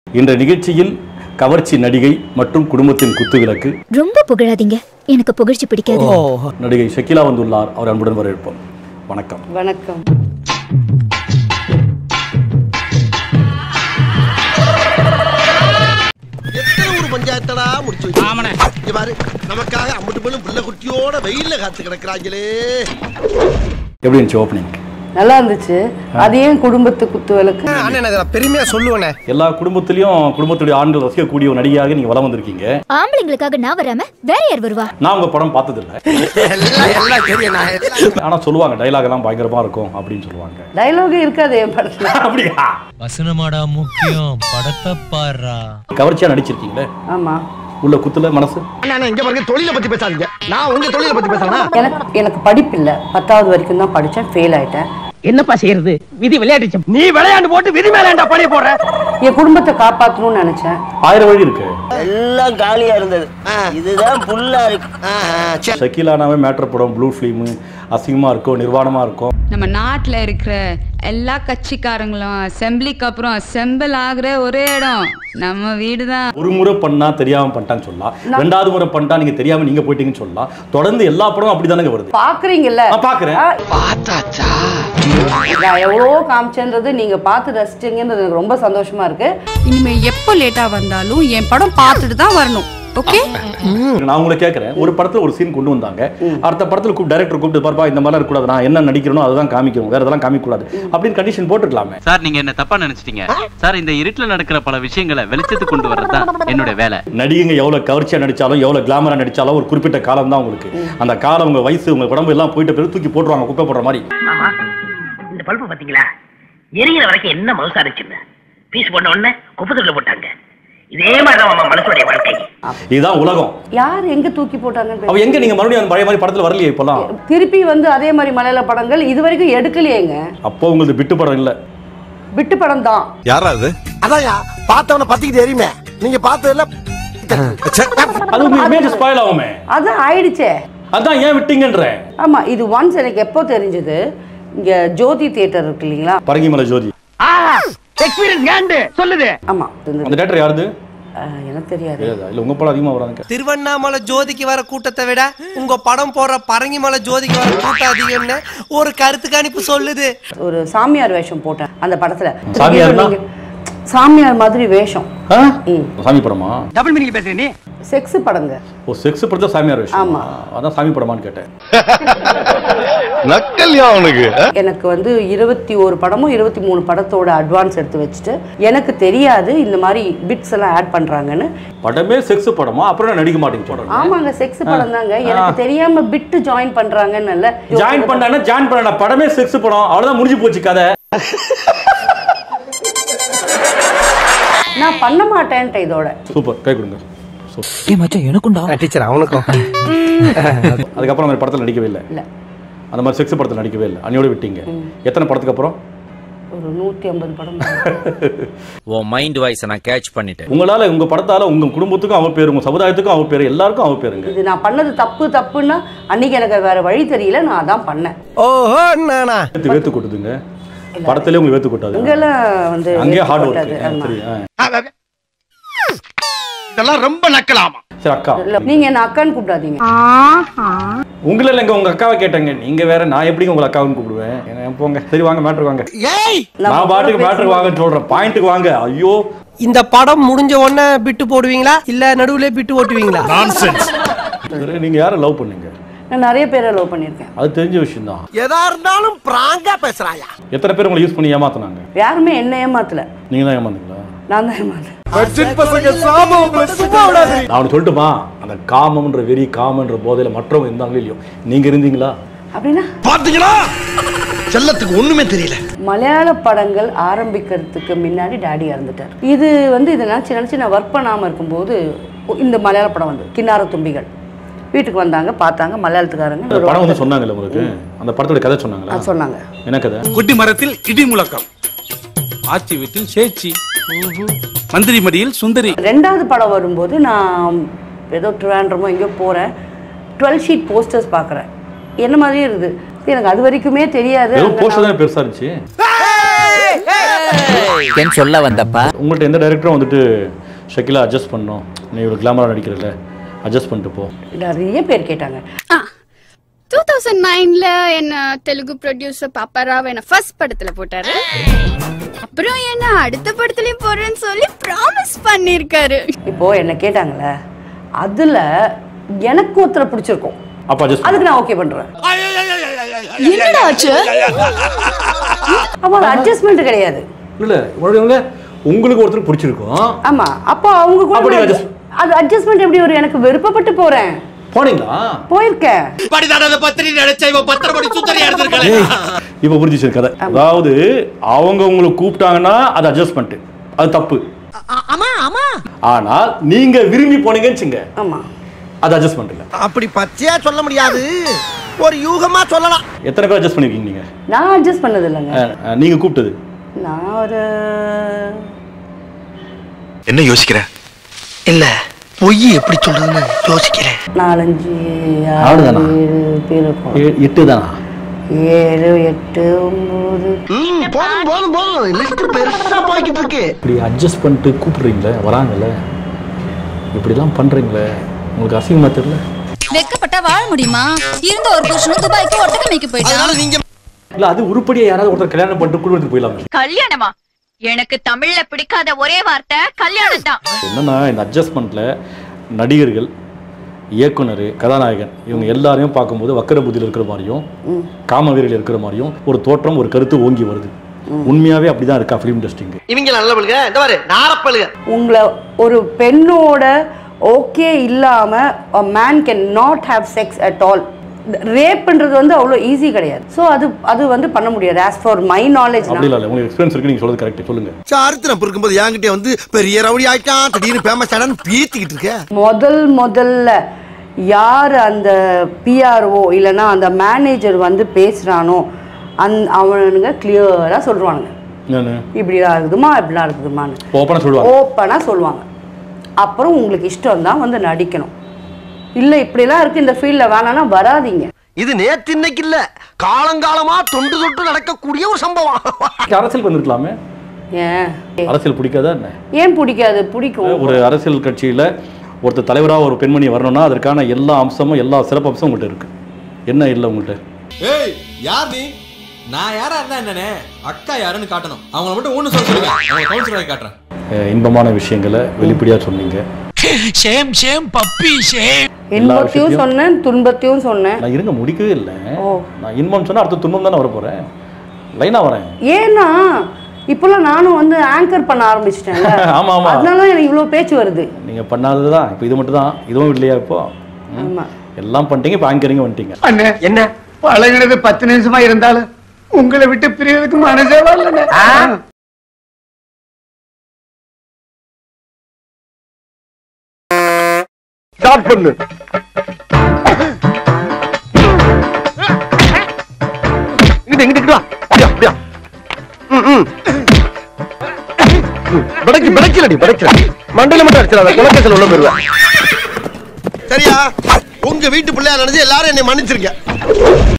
இன்ற நிகழ்ச்சியில் கவர்ச்சி நடிகை மற்றும் குடும்பத்தின் குத்துவிளக்கு ரொம்ப புகழாதீங்க எனக்கு புகழ்ச்சி பிடிக்காது நடிகை ஷக்கிலா வந்துள்ளார் அவர் அன்புடன் வரவேற்போம் வணக்கம் வணக்கம் எத்தனை ஊர் பஞ்சாயத்தடா முடிச்சு வச்சு இங்க பாரு நமக்காக அம்பட்டு பெண்ணும் பிள்ளை குட்டியோட வெயில்ல காத்து கிடக்குறாங்களே எப்படி இருந்துச்சு ஓப்பனிங் நல்லா இருந்துச்சு அது ஏன் குடும்பத்து குத்து விளக்கு அண்ணன் நான் பெருமையா சொல்லுவேனே எல்லா குடும்பத்திலையும் குடும்பத்துடைய ஆண்கள் ரசிக்கக்கூடிய ஒரு நடிகையாக நீங்க வலம் வந்திருக்கீங்க ஆம்பளைங்களுக்காக நான் வராம வேற யார் வருவா நான் உங்க படம் பார்த்ததில்ல எல்லாம் தெரியும் ஆனா சொல்லுவாங்க டைலாக் எல்லாம் பயங்கரமா இருக்கும் அப்படின்னு சொல்லுவாங்க டைலாகே இருக்காது என் படத்துல அப்படியா வசனமாடா முக்கியம் படத்தை பாடுறா கவர்ச்சியா நடிச்சிருக்கீங்களே ஆமா உள்ள குத்துல மனசு அண்ணா இங்க பாருங்க தொழிலை பத்தி பேசாதீங்க நான் உங்க தொழிலை பத்தி பேசுறேன்னா எனக்கு எனக்கு படிப்பு இல்ல பத்தாவது வரைக்கும் தான் படிச்சேன் ஃபெயில் ஆயிட்டேன் என்னப்பா செய்யறது விதி விளையாடுச்சு நீ விளையாண்டு போட்டு விதி மேலேண்டா பழைய போடுற என் குடும்பத்தை காப்பாத்தணும்னு நினைச்சேன் ஆயிரம் வழி இருக்கு எல்லாம் காலியா இருந்தது இதுதான் புல்லா இருக்கு ஷக்கிலானாவே மேட்ரு படம் ப்ளூ ஃபிலிமு அசிங்கமா இருக்கும் நிர்வாணமா இருக்கும் நம்ம நாட்டில் இருக்கிற எல்லா கட்சிக்காரங்களும் அசெம்பிளிக்கு அப்புறம் அசெம்பிள் ஆகுற ஒரே இடம் நம்ம வீடு தான் ஒரு முறை பண்ணா தெரியாம பண்ணிட்டான்னு சொல்லலாம் ரெண்டாவது முறை பண்ணிட்டா நீங்க தெரியாம நீங்க போயிட்டீங்கன்னு சொல்லலாம் தொடர்ந்து எல்லா படமும் அப்படிதானங்க வருது பாக்குறீங்கல்ல நான் பாக்குறேன் ஆ, நான் எவ்வளோ காமிச்சேன்றது நீங்க பார்த்து ரசிச்சீங்கன்றது எனக்கு ரொம்ப சந்தோஷமா இருக்கு இனிமே எப்போ லேட்டா வந்தாலும் என் படம் பார்த்துட்டு தான் வரணும் ஓகே நான் உங்களை கேட்கறேன் ஒரு படத்துல ஒரு சீன் கொண்டு வந்தாங்க அடுத்த படத்துல கூப்பிட்டு டைரக்டர் கூப்பிட்டு பார்ப்பா இந்த மாதிரிலாம் இருக்கக்கூடாது நான் என்ன நடிக்கிறனோ அதுதான் காமிக்கணும் வேற இதெல்லாம் காமிக்க கூடாது அப்படின்னு கண்டிஷன் போட்டுக்கலாமே சார் நீங்க என்ன தப்பா நினைச்சிட்டீங்க சார் இந்த இருட்டுல நடக்கிற பல விஷயங்களை வெளிச்சத்துக்கு கொண்டு வர்றது தான் என்னோட வேலை நடிகைங்க எவ்வளவு கவர்ச்சியா நடிச்சாலும் எவ்வளவு கிளாமரா நடிச்சாலும் ஒரு குறிப்பிட்ட காலம் தான் உங்களுக்கு அந்த காலம் உங்க வயசு உங்க உடம்பு எல்லாம் போயிட்ட பிறகு தூக்கி போட்டுருவாங்க குப்பை போடுற மாதிரி ஆமா இந்த பல்பு பாத்தீங்களா எரிகிற வரைக்கும் என்ன மவுசா இருந்துச்சுன்னு பீஸ் போட்ட உடனே குப்பத்துல போட்டாங்க இதே மாதிரிதான் மாமா மனசுடைய வாழ்க்கை இதுதான் உலகம் யார் எங்க தூக்கி போட்டாங்கன்னு அவ எங்க நீங்க மறுபடியும் அந்த பழைய மாதிரி படத்துல வரலையே இப்பெல்லாம் திருப்பி வந்து அதே மாதிரி மலையாள படங்கள் இது வரைக்கும் எடுக்கலையேங்க அப்போ உங்களுக்கு விட்டு படம் இல்ல விட்டு படம் தான் யாரா அது அதான்யா பார்த்தவன பத்திக்கிட்டு எரியுமே நீங்க பார்த்ததுல அது உங்க இமேஜ் ஸ்பாயில் ஆகுமே அதான் ஆயிடுச்சே அதான் ஏன் விட்டீங்கன்றேன் ஆமா இது ஒன்ஸ் எனக்கு எப்போ தெரிஞ்சது இங்க ஜோதி தியேட்டர் இருக்கு இல்லைங்களா பரங்கிமலை ஜோதி எக்ஸ்பீரியன்ஸ் கேண்டு சொல்லுது ஆமா இருந்தது. அந்த தேட்டர் யாருது அஹ், எனக்கு தெரியாது தெரியாதா? இல்ல உங்க படம் அதிகமா வராங்க திருவண்ணாமலை ஜோதிக்கு வர கூட்டத்தை விட உங்க படம் போடுற பரங்கிமலை ஜோதிக்கு வர கூட்டம் அதிகம்னு ஒரு கருத்து கணிப்பு சொல்லுது ஒரு சாமியார் வேஷம் போட்டேன் அந்த படத்துல சாமியார்னா? நீங்க- சாமியார் மாதிரி வேஷம் ம். சாமி படமா டபுள் மீனிங் பேசுற நீ செக்ஸ் படங்க ஓ செக்ஸ் படத்துல சாமியார் விஷயம் ஆமா. அதான் சாமி படமான்னு கேட்டேன் நக்கல்யா அவனுக்கு எனக்கு வந்து இருபத்தி ஒரு படமும் இருபத்தி மூணு படத்தோட அட்வான்ஸ் எடுத்து வச்சுட்டு எனக்கு தெரியாது இந்த மாதிரி பிட்ஸ் எல்லாம் ஆட் பண்றாங்கன்னு படமே செக்ஸ் படமா அப்புறம் நான் நடிக்க மாட்டேங்க சொல்றேன் ஆமாங்க செக்ஸ் படம் தாங்க எனக்கு தெரியாம பிட்டு ஜாயின் பண்றாங்கன்னு ஜாயின் பண்ணா ஜாயின் பண்ண படமே செக்ஸ் படம் அவ்வளவுதான் முடிஞ்சு போச்சு கதை நான் பண்ண மாட்டேன்ட்ட இதோட சூப்பர் கை கொடுங்க சூப்பர். டீச்சர் அவனுக்கும் அதுக்கப்புறம் அந்த மாதிரி படத்துல நடிக்கவே இல்லை இல்ல அந்த மாதிரி செக்ஸ் படத்துல நடிக்கவே இல்லை அன்னியோட விட்டீங்க எத்தனை படத்துக்கு அப்புறம் ஒரு நூத்தி ஐம்பது படம் உன் மைண்ட் வாய்ஸை நான் கேட்ச் பண்ணிட்டேன் உங்களால உங்க படத்தால உங்க குடும்பத்துக்கும் அவ பேரு உங்க சமுதாயத்துக்கும் அவ பேரு எல்லாருக்கும் அவ பேருங்க இது நான் பண்ணது தப்பு தப்புன்னா அன்னைக்கு எனக்கு வேற வழி தெரியல நான் அதான் பண்ணேன் ஓஹோ நானா வேத்து வேத்து கொட்டுதுங்க படத்திலே உங்க வேத்து கொட்டாது இங்கெல்லாம் வந்து அங்கேயே ஹார்ட் ஏற்பட்டது. ஒர்க் ஆமா. சரி ஆ. இதெல்லாம் ரொம்ப நக்கலாமா சரி அக்கா இல்ல, நீங்க என்ன அக்கான்னு கூப்பிடாதீங்க உங்களை இல்லைங்க உங்க அக்காவை கேட்டேங்க நீங்க வேற நான் எப்படி உங்க அக்காவுன்னு கூப்பிடுவேன் என்ன, போங்க சரி வாங்க மேட்ரு வாங்க ஏய் நான் பாட்டுக்கு மேட்ரு வாங்கன்னு சொல்றேன் பாயிண்ட்டுக்கு வாங்க ஐயோ இந்த படம் முடிஞ்ச உடனே பிட்டு போடுவீங்களா இல்ல நடுவுல பிட்டு ஓட்டுவீங்களா சரி, நீங்க யாரை லவ் பண்ணீங்க நான் நிறைய பேரை லவ் பண்ணியிருக்கேன் அது தெரிஞ்ச விஷயம் தான் எதா இருந்தாலும் பிராங்கா பேசுறாயா எத்தனை பேர் உங்களை யூஸ் பண்ணி ஏமாத்துனாங்க யாருமே என்ன ஏமாத்தல நீங்க தான் ஏமாந்தீங்களா நான் தான் ஏமாத்தேன் நான் ஒன்று சொல்லட்டுமா அந்த காமம்ன்ற வெறி காமன்ற போதையில மற்றவங்க இருந்தாங்களோ இல்லையோ நீங்க இருந்தீங்களா அப்படின்னா பாத்தீங்களா செல்லத்துக்கு ஒண்ணுமே தெரியல மலையாள படங்கள் ஆரம்பிக்கிறதுக்கு முன்னாடி டாடி இறந்துட்டார் இது வந்து இதை நினச்சி நினச்சி நான் ஒர்க் பண்ணாமல் இருக்கும்போது இந்த மலையாள படம் வந்து கின்னார தும்பிகள் வீட்டுக்கு வந்தாங்க பார்த்தாங்க மலையாளத்துக்காரங்க அந்த படம் வந்து சொன்னாங்கல்ல உங்களுக்கு அந்த படத்தோட கதை சொன்னாங்களா அது சொன்னாங்க என்ன கதை குட்டி மரத்தில் இடி முழக்கம் ஆச்சி வீட்டில் சேச்சி மந்திரி மடியில் சுந்தரி ரெண்டாவது படம் வரும்போது நான் ஏதோ ட்ரிவாண்ட்ரமோ எங்கேயோ போகிறேன் டுவெல் ஷீட் போஸ்டர்ஸ் பார்க்குறேன் என்ன மாதிரியே இருக்குது எனக்கு அது வரைக்குமே தெரியாது ஏதோ அங்க போஸ்டர் நான்- தானே பெருசா இருந்துச்சு சொல்ல வந்தப்பா உங்கள்ட்ட எந்த டைரக்டரும் வந்துட்டு ஷக்கிலா அட்ஜஸ்ட் பண்ணணும் நீ இவ்வளோ கிளாமராக நடிக்கிறல அட்ஜஸ்ட் பண்ணிட்டு போ நிறைய பேர் கேட்டாங்க டூ தௌசண்ட் நைன்ல என்ன தெலுங்கு ப்ரொடியூசர் பாப்பாராவ் என்ன ஃபர்ஸ்ட் படத்துல போட்டாரு அப்புறம் என்ன அடுத்த படத்துலயும் போறேன்னு சொல்லி ப்ராமிஸ் பண்ணிருக்காரு இப்போ என்ன கேட்டாங்கல்ல அதுல எனக்கு ஒருத்தரை பிடிச்சிருக்கும் அப்போ அட்ஜஸ்ட் அதுக்கு நான் ஓகே பண்றேன் என்னடா ஆச்சு அப்போ அது அட்ஜஸ்ட்மெண்ட் கிடையாது இல்லை உங்களுடைய உங்களுக்கு ஒருத்தருக்கு பிடிச்சிருக்கும் ஆமா அப்போ அவங்க கூட அப்படி நான் adjust- அது அட்ஜஸ்ட்மெண்ட் எப்படி வரும் எனக்கு விருப்பப்பட்டு போறேன் போனீங்களா போயிருக்கேன் படிதான பத்திரி நினைச்ச இவன் பத்திர படி சுத்தரியா இருந்திருக்கல இப்போ புரிஞ்சிச்சு கதை அதாவது அவங்க உங்களை கூப்பிட்டாங்கன்னா அது அட்ஜஸ்ட்மெண்ட் அது தப்பு ஆமா ஆமா ஆனால் நீங்க விரும்பி போனீங்கன்னு வச்சுங்க ஆமா அது அட்ஜஸ்ட்மெண்ட் இல்லை அப்படி பச்சையா சொல்ல முடியாது ஒரு யூகமா சொல்லலாம் எத்தனை பேர் அட்ஜஸ்ட் பண்ணிருக்கீங்க நீங்க நான் அட்ஜஸ்ட் பண்ணது இல்லைங்க அஹ், அஹ், நீங்க கூப்பிட்டது நான் ஒரு என்ன யோசிக்கிற இல்ல பொய் எப்படி சொல்றதுன்னு யோசிக்கிறேன் நாலஞ்சு ஆறு அவ்வளவுதானா? ஏழு பேர் இருக்கும் ஏ- எட்டு தானா ஏழு எட்டு ஒன்பது போதும் போதும் போதும் லிஸ்ட் பெருசா போய்கிட்டு இருக்கு இப்படி அட்ஜஸ்ட் பண்ணிட்டு கூப்பிடுறீங்களே வராங்கல்ல இப்படிலாம் பண்றீங்களே உங்களுக்கு அசிங்கமா தெரியல வெக்கப்பட்டா வாழ முடியுமா இருந்த ஒரு புருஷனும் துபாய்க்கு ஒட்டகமைக்கு போயிட்டான் நீங்க இல்ல அது உருப்படியா யாராவது ஒருத்தர் கல்யாணம் பண்ணிட்டு குடும்பத்துக்கு போயிடலாமே கல்யாணமா எனக்கு தமிழ்ல பிடிக்காத ஒரே வார்த்தை கல்யாணம் தான் என்னன்னா இந்த அட்ஜஸ்ட்மெண்ட்ல நடிகர்கள் இயக்குனர் கதாநாயகன் இவங்க எல்லாரையும் பார்க்கும்போது வக்கர புத்தியில் இருக்கிற மாதிரியும் காமவீரில் இருக்கிற மாதிரியும் ஒரு தோற்றம் ஒரு கருத்து ஓங்கி வருது உண்மையாவே அப்படிதான் இருக்கா ஃபிலிம் இண்டஸ்ட்ரிங் இவங்க நல்ல பழுக இந்த மாதிரி நாரப்பழுக உங்களை ஒரு பெண்ணோட ஓகே இல்லாம man can not have sex at all ரேப்ன்றது வந்து அவ்வளோ ஈஸி கிடையாது ஸோ அது அது வந்து பண்ண முடியாது ஆஸ் ஃபார் மை நாலேஜ் அப்படி இல்லை உங்களுக்கு எக்ஸ்பீரியன்ஸ் இருக்கு நீங்க சொல்றது கரெக்ட் சொல்லுங்க சரித்திரம் இருக்கும்போது என்கிட்ட வந்து பெரிய ரவுடி ஆயிட்டான் திடீர்னு ஃபேமஸ் ஆனான்னு பீத்திக்கிட்டு இருக்க முதல் முதல்ல யார் அந்த பிஆர்ஓ இல்லைன்னா அந்த மேனேஜர் வந்து பேசுகிறானோ அந் அவனுங்க கிளியராக சொல்லுவானுங்க நான் இப்படிலாம் இருக்குதுமா இப்படிலாம் இருக்குதுமான்னு ஓப்பனாக சொல்லுவாங்க ஓப்பனாக சொல்லுவாங்க அப்புறம் உங்களுக்கு இஷ்டம் தான் வந்து நடிக்கணும் இல்லை இப்படிலாம் இருக்குது இந்த ஃபீல்டில் வேணான்னா வராதீங்க இது நேத்து இன்னைக்கு இல்ல காலங்காலமா தொண்டு தொட்டு நடக்கக்கூடிய ஒரு சம்பவம் அரசியல் வந்திருக்கலாமே ஏன் அரசியல் பிடிக்காதா என்ன ஏன் பிடிக்காது பிடிக்கும் ஒரு அரசியல் கட்சியில ஒருத்தர் தலைவராக ஒரு பெண்மணி வரணும்னா அதற்கான எல்லா அம்சமும் எல்லா சிறப்பு அம்சமும் உங்கள்கிட்ட இருக்கு என்ன இல்லை உங்கள்கிட்ட ஏய் யார் நீ நான் யாரா இருந்தா என்னனே அக்கா யாருன்னு காட்டணும் அவங்கள மட்டும் ஒண்ணு சொல்ல சொல்லுங்க அவங்க கவுன்சிலரை காட்டுறேன் அஹ் இன்பமான விஷயங்களை வெளிப்படையாக சொன்னீங்க ஷேம் ஷேம் பப்பி ஷேம் எல்லா இன்பத்தையும் விஷயத்தையும் சொன்னேன் துன்பத்தையும் சொன்னேன் நான் இருங்க முடிக்கவே இல்லை நான் இன்பம் சொன்னா அடுத்த துன்பம் தானே வர போறேன் லைனா வரேன் ஏன்னா இப்போல்லாம் நானும் வந்து ஆங்கர் பண்ண ஆரம்பிச்சிட்டேன்ல ஆமா ஆமா அதனால தான் எனக்கு இவ்வளோ பேச்சு வருது நீங்க பண்ணாதது தான் இப்போ இது மட்டும் தான் இதுவும் இல்லையா இப்போ ம். ஆமா எல்லாம் பண்ணிட்டீங்க இப்போ ஆங்கரிங்க வந்துட்டீங்க அண்ணே என்ன பழகினது பத்து நிமிஷமா இருந்தாலும் உங்களை விட்டு பிரியறதுக்கு மனசே வரலண்ணே ஸ்டார்ட் பண்ணு இங்கிட்டு இங்கிட்டு வா அப்படியா அப்படியா ம் ம் படைக்கு படைக்கலடி படைக்கல மண்டையில மட்டும் அடிச்சிடாத குலக்கேசல் உள்ள போயிருவேன் சரியா உங்க வீட்டு பிள்ளையா நினைச்சு எல்லாரும் என்னை மன்னிச்சிருங்க